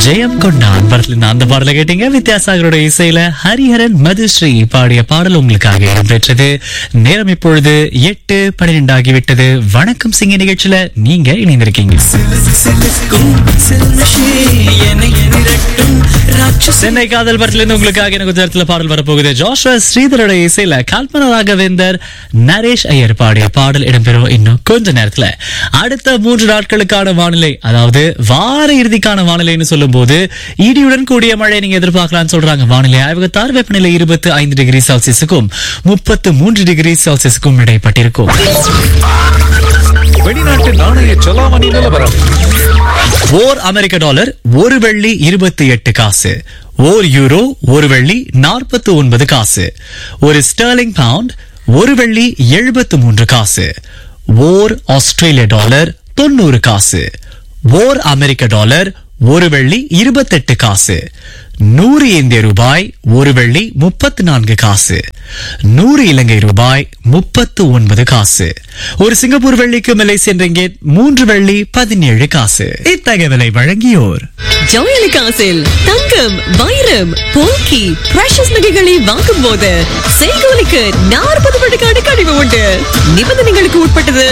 ஜெயம் கொண்டான் படத்துல இருந்து அந்த பாடலை கேட்டீங்க வித்யாசாகரோட இசையில ஹரிஹரன் மதுஸ்ரீ பாடிய பாடல் உங்களுக்காக இடம்பெற்றது நேரம் இப்பொழுது எட்டு பன்னிரெண்டு ஆகிவிட்டது வணக்கம் சிங்க நிகழ்ச்சியில நீங்க இணைந்திருக்கீங்க சென்னை காதல் படத்துல இருந்து உங்களுக்காக எனக்கு கொஞ்ச நேரத்துல பாடல் வரப்போகுது ஜோஷுவா ஸ்ரீதரோட இசையில கல்பனா ராகவேந்தர் நரேஷ் ஐயர் பாடிய பாடல் இடம்பெறும் இன்னும் கொஞ்ச நேரத்துல அடுத்த மூன்று நாட்களுக்கான வானிலை அதாவது வார இறுதிக்கான வானிலைன்னு சொல்லும் போது இடியுடன் கூடிய மழை நீங்க எதிர்பார்க்கலாம்னு சொல்றாங்க வானிலை ஆய்வகத்தார் வெப்பநிலை இருபத்தி ஐந்து டிகிரி செல்சியஸுக்கும் முப்பத்து மூன்று டிகிரி செல்சியஸுக்கும் இடைப்பட்டிருக்கும் வெளிநாட்டு நாணய செலாவணி நிலவரம் ஓர் அமெரிக்க டாலர் ஒரு வெள்ளி இருபத்தி எட்டு காசு ஓர் யூரோ ஒரு வெள்ளி நாற்பத்தி ஒன்பது காசு ஒரு ஸ்டெர்லிங் பவுண்ட் ஒரு வெள்ளி எழுபத்து மூன்று காசு ஓர் ஆஸ்திரேலிய டாலர் தொண்ணூறு காசு ஓர் அமெரிக்க டாலர் ஒரு வெள்ளி இருபத்தெட்டு காசு நூறு இந்திய ரூபாய் ஒரு வெள்ளி முப்பத்து நான்கு காசு நூறு இலங்கை ரூபாய் முப்பத்து ஒன்பது காசு ஒரு சிங்கப்பூர் வெள்ளிக்கு மலேசியன் ரிங்கெட் மூன்று வெள்ளி பதினேழு காசு இத்தகவலை வழங்கியோர் ஜவுளிக்காசில் தங்கம் வைரம் போக்கி பிரஷஸ் நகைகளை வாங்கும் போது செய்கூலிக்கு நாற்பது விழுக்காடு கழிவு உண்டு நிபந்தனைகளுக்கு உட்பட்டது